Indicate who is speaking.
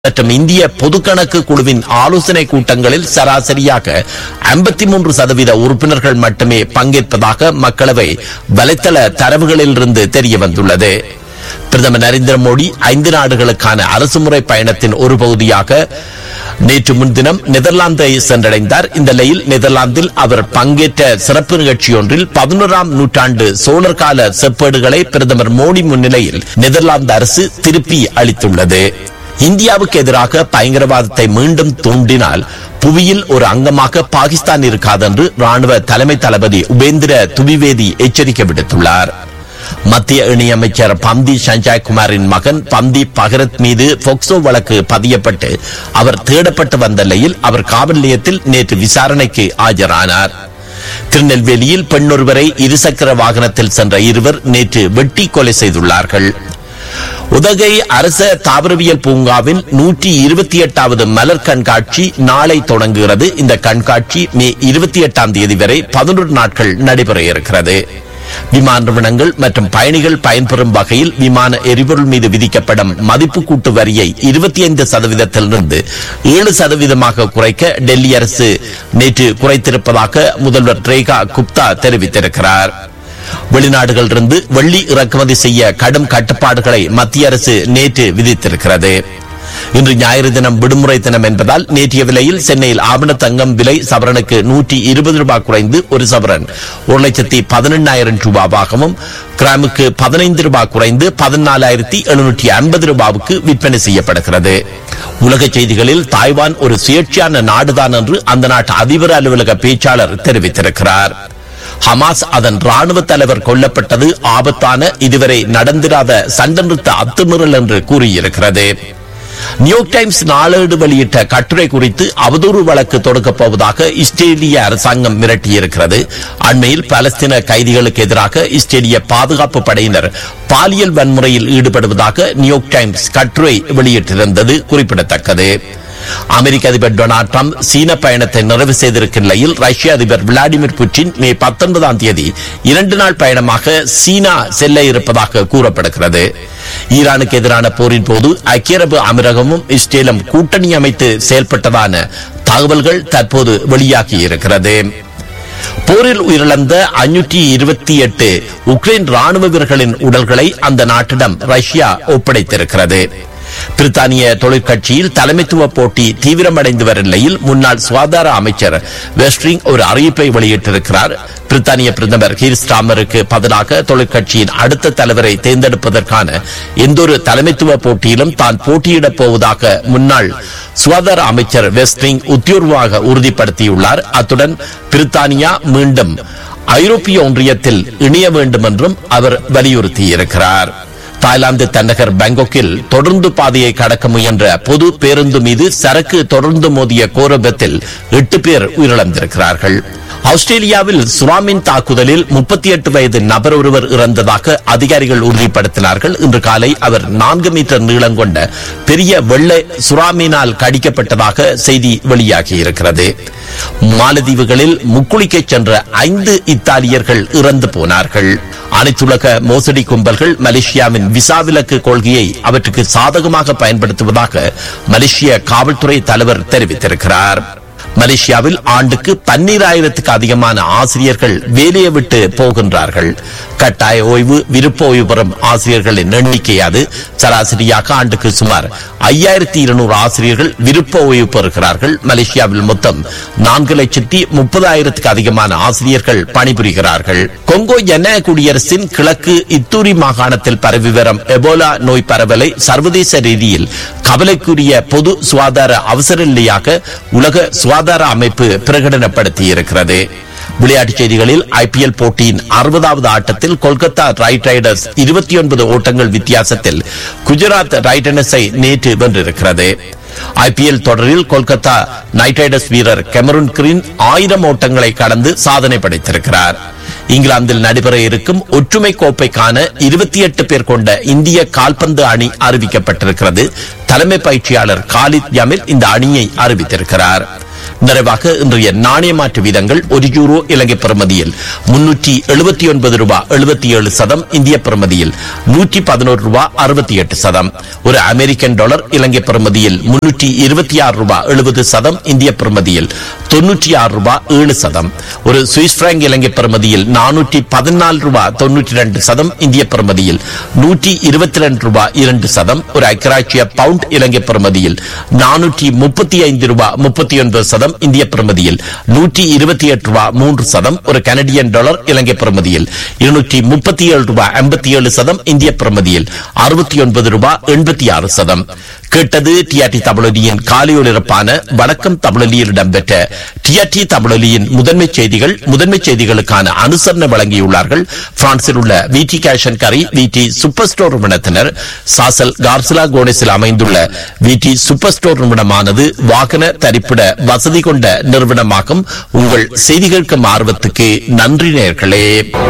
Speaker 1: மற்றும் இந்திய பொதுக்கணக்கு குழுவின் ஆலோசனை கூட்டங்களில் சராசரியாக ஐம்பத்தி மூன்று சதவீத உறுப்பினர்கள் மட்டுமே பங்கேற்பதாக மக்களவை வலைத்தள தரவுகளிலிருந்து தெரிய வந்துள்ளது பிரதமர் நரேந்திர மோடி ஐந்து நாடுகளுக்கான அரசுமுறை பயணத்தின் ஒரு பகுதியாக நேற்று முன்தினம் நெதர்லாந்தை சென்றடைந்தார் இந்த நிலையில் நெதர்லாந்தில் அவர் பங்கேற்ற சிறப்பு நிகழ்ச்சி ஒன்றில் பதினோராம் நூற்றாண்டு சோழர் கால செப்பேடுகளை பிரதமர் மோடி முன்னிலையில் நெதர்லாந்து அரசு திருப்பி அளித்துள்ளது இந்தியாவுக்கு எதிராக பயங்கரவாதத்தை மீண்டும் தூண்டினால் புவியில் ஒரு அங்கமாக பாகிஸ்தான் இருக்காது என்று ராணுவ தலைமை தளபதி உபேந்திர துபிவேதி எச்சரிக்கை விடுத்துள்ளார் மத்திய இணையமைச்சர் பந்தி சஞ்சய் குமாரின் மகன் பந்தி பகரத் மீது போக்சோ வழக்கு பதியப்பட்டு அவர் தேடப்பட்டு வந்த நிலையில் அவர் காவல் நிலையத்தில் நேற்று விசாரணைக்கு ஆஜரானார் திருநெல்வேலியில் பெண்ணொருவரை இருசக்கர வாகனத்தில் சென்ற இருவர் நேற்று வெட்டி கொலை செய்துள்ளார்கள் உதகை அரச தாவரவியல் பூங்காவின் நூற்றி இருபத்தி எட்டாவது மலர் கண்காட்சி நாளை தொடங்குகிறது இந்த கண்காட்சி மே இருபத்தி எட்டாம் தேதி வரை பதினொரு நாட்கள் நடைபெற இருக்கிறது விமான நிறுவனங்கள் மற்றும் பயணிகள் பயன்பெறும் வகையில் விமான எரிபொருள் மீது விதிக்கப்படும் மதிப்பு கூட்டு வரியை இருபத்தி ஐந்து சதவீதத்திலிருந்து ஏழு சதவீதமாக குறைக்க டெல்லி அரசு நேற்று குறைத்திருப்பதாக முதல்வர் ரேகா குப்தா தெரிவித்திருக்கிறார் வெளிநாடுகளிலிருந்து வெள்ளி இறக்குமதி செய்ய கடும் கட்டுப்பாடுகளை மத்திய அரசு நேற்று விதித்திருக்கிறது இன்று ஞாயிறு தினம் விடுமுறை தினம் என்பதால் நேற்றைய விலையில் சென்னையில் ஆவண தங்கம் விலை சவரனுக்கு நூற்றி இருபது ரூபாய் குறைந்து ஒரு சவரன் ஒரு லட்சத்தி பதினெண்ணாயிரம் ரூபாவாகவும் கிராமுக்கு பதினைந்து ரூபாய் குறைந்து பதினாலாயிரத்தி எழுநூற்றி ஐம்பது ரூபாவுக்கு விற்பனை செய்யப்படுகிறது உலக செய்திகளில் தாய்வான் ஒரு சுயேட்சையான நாடுதான் என்று அந்த நாட்டு அதிபர் அலுவலக பேச்சாளர் தெரிவித்திருக்கிறார் ஹமாஸ் அதன் ராணுவ தலைவர் கொல்லப்பட்டது ஆபத்தான இதுவரை நடந்திராத சண்டை நிறுத்த அத்துமீறல் என்று கூறியிருக்கிறது நியூயார்க் டைம்ஸ் நாளேடு வெளியிட்ட கட்டுரை குறித்து அவதூறு வழக்கு தொடுக்கப் போவதாக இஸ்ரேலிய அரசாங்கம் மிரட்டியிருக்கிறது அண்மையில் பாலஸ்தீன கைதிகளுக்கு எதிராக இஸ்ரேலிய பாதுகாப்பு படையினர் பாலியல் வன்முறையில் ஈடுபடுவதாக நியூயார்க் டைம்ஸ் கட்டுரை வெளியிட்டிருந்தது குறிப்பிடத்தக்கது அமெரிக்க அதிபர் டொனால்ட் ட்ரம்ப் சீன பயணத்தை நிறைவு செய்திருக்கும் நிலையில் ரஷ்ய அதிபர் விளாடிமிர் புட்டின் மே பத்தொன்பதாம் தேதி இரண்டு நாள் பயணமாக சீனா செல்ல இருப்பதாக கூறப்படுகிறது ஈரானுக்கு எதிரான போரின் போது ஐக்கிய அரபு அமீரகமும் இஸ்ரேலும் கூட்டணி அமைத்து செயல்பட்டதான தகவல்கள் தற்போது வெளியாகி இருக்கிறது போரில் உயிரிழந்த அஞ்சூற்றி இருபத்தி எட்டு உக்ரைன் ராணுவ வீரர்களின் உடல்களை அந்த நாட்டிடம் ரஷ்யா ஒப்படைத்திருக்கிறது பிரித்தானிய தொழிற்கட்சியில் தலைமைத்துவ போட்டி தீவிரமடைந்து வரும் நிலையில் முன்னாள் சுகாதார அமைச்சர் வெஸ்ட்ரிங் ஒரு அறிவிப்பை வெளியிட்டிருக்கிறார் பிரித்தானிய பிரதமர் கீர் ஸ்டாமருக்கு பதிலாக தொழிற்கட்சியின் அடுத்த தலைவரை தேர்ந்தெடுப்பதற்கான எந்தொரு தலைமைத்துவ போட்டியிலும் தான் போட்டியிடப் போவதாக முன்னாள் சுகாதார அமைச்சர் வெஸ்ட்ரிங் உத்தியோர்வாக உறுதிப்படுத்தியுள்ளார் அத்துடன் பிரித்தானியா மீண்டும் ஐரோப்பிய ஒன்றியத்தில் இணைய வேண்டும் என்றும் அவர் வலியுறுத்தியிருக்கிறார் தாய்லாந்து தலைநகர் பாங்காக்கில் தொடர்ந்து பாதையை கடக்க முயன்ற பொது பேருந்து மீது சரக்கு தொடர்ந்து மோதிய கோரபத்தில் எட்டு பேர் உயிரிழந்திருக்கிறார்கள் ஆஸ்திரேலியாவில் சுறாமின் தாக்குதலில் முப்பத்தி எட்டு வயது நபர் ஒருவர் இறந்ததாக அதிகாரிகள் உறுதிப்படுத்தினார்கள் இன்று காலை அவர் நான்கு மீட்டர் நீளம் கொண்ட பெரிய வெள்ளை சுறாமீனால் கடிக்கப்பட்டதாக செய்தி வெளியாகி இருக்கிறது மாலத்தீவுகளில் முக்குளிக்கச் சென்ற ஐந்து இத்தாலியர்கள் இறந்து போனார்கள் அனைத்துலக மோசடி கும்பல்கள் மலேசியாவின் விசா விலக்கு கொள்கையை அவற்றுக்கு சாதகமாக பயன்படுத்துவதாக மலேசிய காவல்துறை தலைவர் தெரிவித்திருக்கிறார் மலேசியாவில் ஆண்டுக்கு பன்னீராயிரத்துக்கு அதிகமான ஆசிரியர்கள் வேலையை விட்டு போகின்றார்கள் கட்டாய ஓய்வு விருப்ப ஓய்வு பெறும் ஆசிரியர்களின் எண்ணிக்கை அது சராசரியாக ஆண்டுக்கு சுமார் ஐயாயிரத்தி இருநூறு ஆசிரியர்கள் விருப்ப ஓய்வு பெறுகிறார்கள் மலேசியாவில் மொத்தம் நான்கு லட்சத்தி முப்பதாயிரத்துக்கு அதிகமான ஆசிரியர்கள் பணிபுரிகிறார்கள் கொங்கோ ஜன குடியரசின் கிழக்கு இத்தூரி மாகாணத்தில் பரவி வரும் எபோலா நோய் பரவலை சர்வதேச ரீதியில் கவலைக்குரிய பொது சுகாதார அவசர நிலையாக உலக சுகாதார அமைப்பு பிரகடனப்படுத்தியிருக்கிறது விளையாட்டுச் செய்திகளில் ஐபிஎல் போட்டியின் அறுபதாவது ஆட்டத்தில் கொல்கத்தா ரைட் ரைடர்ஸ் இருபத்தி ஒன்பது ஓட்டங்கள் வித்தியாசத்தில் குஜராத் ரைடர்ஸை நேற்று வென்றிருக்கிறது ஐபிஎல் தொடரில் கொல்கத்தா நைட் ரைடர்ஸ் வீரர் கெமருன் கிரீன் ஆயிரம் ஓட்டங்களை கடந்து சாதனை படைத்திருக்கிறார் இங்கிலாந்தில் நடைபெற இருக்கும் ஒற்றுமை கோப்பைக்கான இருபத்தி எட்டு பேர் கொண்ட இந்திய கால்பந்து அணி அறிவிக்கப்பட்டிருக்கிறது தலைமை பயிற்சியாளர் காலித் யமில் இந்த அணியை அறிவித்திருக்கிறார் நிறைவாக இன்றைய நாணய மாற்று வீதங்கள் ஒரு யூரோ இலங்கை பிரமதியில் முன்னூற்றி எழுபத்தி ஒன்பது ரூபாய் எழுபத்தி ஏழு சதம் இந்திய பிரமதியில் நூற்றி பதினோரு ரூபாய் அறுபத்தி எட்டு சதம் ஒரு அமெரிக்கன் டாலர் இலங்கை பிரமதியில் முன்னூற்றி இருபத்தி ஆறு ரூபாய் எழுபது சதம் இந்திய பிரமதியில் தொன்னூற்றி ஆறு ரூபாய் ஏழு சதம் ஒரு சுவிஸ் பிராங்க் இலங்கை பிரமதியில் நானூற்றி பதினாலு ரூபாய் தொன்னூற்றி ரெண்டு சதம் இந்திய பிரமதியில் நூற்றி இருபத்தி ரெண்டு ரூபாய் இரண்டு சதம் ஒரு ஐக்கராட்சிய பவுண்ட் இலங்கை பிரமதியில் நானூற்றி முப்பத்தி ஐந்து ரூபாய் முப்பத்தி ஒன்பது சதம் இந்திய பிரமதியில் நூற்றி இருபத்தி எட்டு ரூபாய் மூன்று சதம் ஒரு கனடியன் டாலர் இலங்கை பிரமதியில் இருநூற்றி முப்பத்தி ஏழு ரூபாய் ஐம்பத்தி ஏழு சதம் இந்திய பிரமதியில் அறுபத்தி ஒன்பது ரூபாய் எண்பத்தி ஆறு சதம் கேட்டது டிஆர்டி தமிழொலியின் காலையொலிரப்பான வணக்கம் தமிழொலியில் இடம்பெற்ற டிஆர்டி தமிழொலியின் முதன்மை செய்திகள் முதன்மை செய்திகளுக்கான அனுசரணை வழங்கியுள்ளார்கள் பிரான்சில் உள்ள விடி கேஷன் கரி விடி சூப்பர் ஸ்டோர் நிறுவனத்தினர் சாசல் கார்சிலா கோனேஸில் அமைந்துள்ள விடி சூப்பர் ஸ்டோர் நிறுவனமானது வாகன தரிப்பிட வசதி கொண்ட நிறுவனமாகும் உங்கள் செய்தி கேட்கும் ஆர்வத்துக்கு நன்றி நேர்களே